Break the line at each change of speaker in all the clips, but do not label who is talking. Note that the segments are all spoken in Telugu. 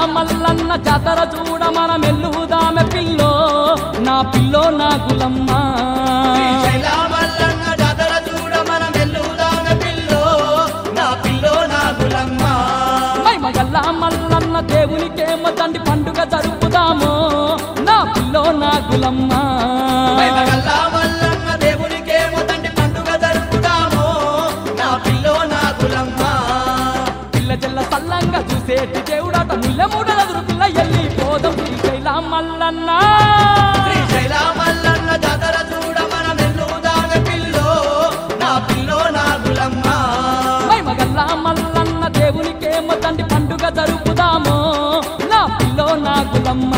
మల్లన్న జాతర చూడ మనం ఎల్లుదామె పిల్లో నా పిల్లో నా గులమ్మ
శ్రీశైల మల్లన్న జాతర చూడ మనం ఎల్లుదామె పిల్లో నా పిల్లో నా గులమ్మ
మగల్ల మల్లన్న దేవునికేమో తండ్రి పండుగ జరుపుదాము నా పిల్లో నా గులమ్మ
మైమగల్లా మల్లన్న దేవునికేమో తండ్రి పండుగ జరుపుదాము నా పిల్లో నా గులమ్మ
పిల్ల జల్ల సల్లంగా చూసేటి దేవుడాట ముల్ల మూడలదురు పిల్ల ఎల్లి పోదం శ్రీశైల మల్లన్న
శ్రీశైల మల్లన్న జాతర చూడ మనం ఎల్లుదామె పిల్లో నా పిల్లో నా గులమ్మ
మగల్ల మల్లన్న దేవునికేమో తండ్రి పండుగ జరుపుదాము నా పిల్లో నా గులమ్మ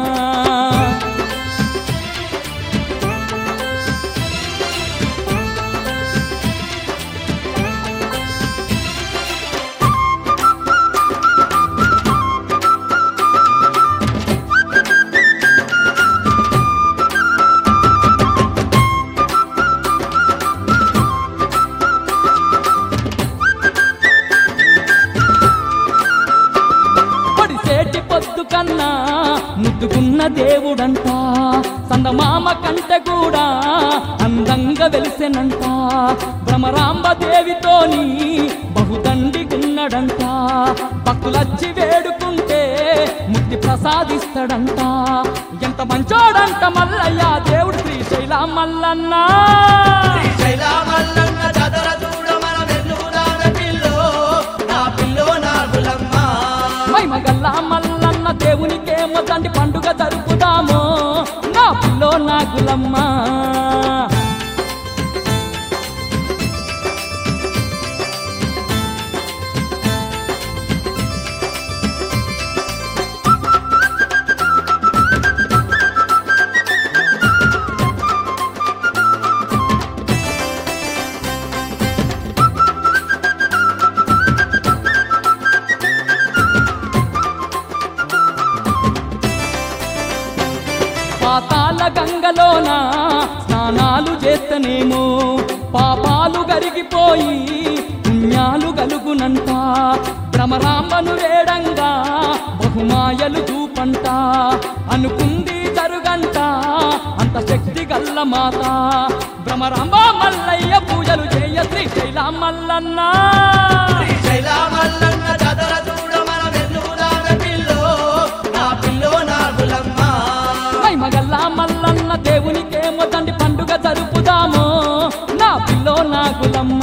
పొడిసేటి పొద్దు కన్నా ముద్దుకున్న దేవుడంట సందమామ కంటే కూడా అందంగా వెలిసెనంట భ్రమరాంబ దేవితోని బహుదండిగున్నడంట భక్తులచ్చి వేడుకుంటే ముక్తి ప్రసాదిస్తాడంట ఎంత మంచోడంట మల్లయ్య దేవుడు శ్రీశైల మల్లన్న
శ్రీశైల మల్లన్న జాతర చూడ మనం ఎల్లుదామె పిల్లో నా పిల్లో నా గులమ్మ
మగల్ల మల్లన్న దేవునికేమో తండ్రి పండుగ జరుపుదాము నా పిల్లో నా గులమ్మ పాతాల గంగలోన స్నానాలు చేస్తనేమో పాపాలు గరిగిపోయి పుణ్యాలు గలుగునంట భ్రమరాంబను వేడంగా బహుమాయలు చూపంట అనుకుంది జరుగంట అంత శక్తి గల్ల మాత భ్రమరాంబ మల్లయ్య పూజలు చేయ శ్రీశైల మల్లన్న
శ్రీశైల మల్లన్న జాతర చూడ మనం ఎల్లుదామె పిల్లో నా పిల్లో నా గులమ్మ
మగల్ల మల్లన్న దేవునికేమో తండ్రి పండుగ జరుపుదాము నా పిల్లో నా గులమ్మ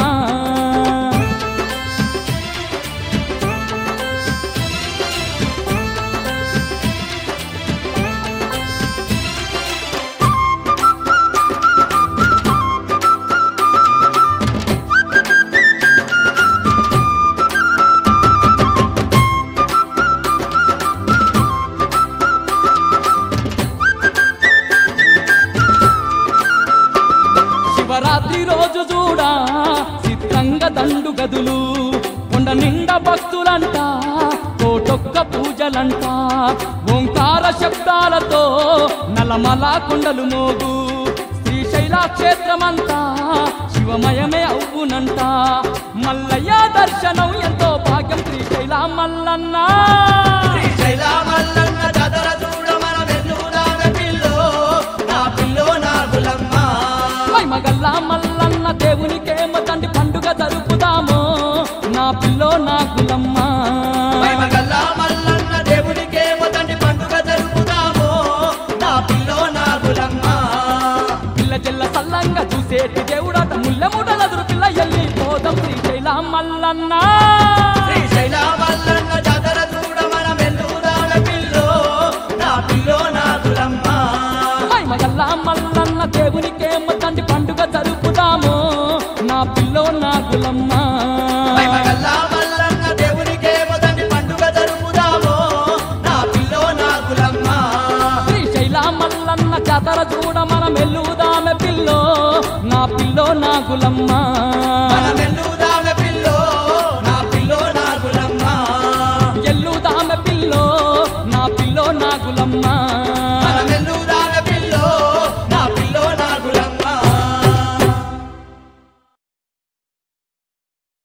శివరాత్రి రోజు చూడా చిత్రంగా దండు గదులు కొండ నిండా భక్తులంట కోటొక్క పూజలంట ఓంకార శబ్దాలతో నలమల కొండలు మోగు శ్రీశైల క్షేత్రమంతా శివమయమే అవునంట మల్లయ్య దర్శనం ఎంతో భాగ్యం శ్రీశైల మల్లన్న
శ్రీశైల మల్లన్న జాతర చూడ మనం ఎల్లుదామె పిల్లో నా పిల్లో నా గులమ్మ
మగల్ల మల్లన్న దేవునికేమో తండ్రి పండుగ జరుపుదాము నా పిల్లో నా గులమ్మ
మైమగల్లా మల్లన్న దేవునికేమో తండ్రి పండుగ జరుపుదాము నా పిల్లో నా గులమ్మ
పిల్ల చెల్ల సల్లంగా చూసేటి దేవుడాట ముల్ల మూటలదురు పిల్ల ఎల్లి పోదం శ్రీశైల మల్లన్న
శ్రీశైల మల్లన్న జాతర చూడ మనం ఎల్లుదామె పిల్లో నా పిల్లో నా గులమ్మ
మగల్ల మల్లన్న దేవునికేమో తండ్రి పండుగ జరుపుదాము నా పిల్లో నా గులమ్మ
మైమగల్లా మల్లన్న దేవునికేమో తండ్రి పండుగ జరుపుదాము నా పిల్లో నా గులమ్మ
శ్రీశైల మల్లన్న జాతర చూడ మనం ఎల్లుదామె పిల్లో నా పిల్లో నా గులమ్మ
మనం ఎల్లుదామె పిల్లో నా పిల్లో నా గులమ్మ
ఎల్లుదామె పిల్లో నా పిల్లో నా గులమ్మ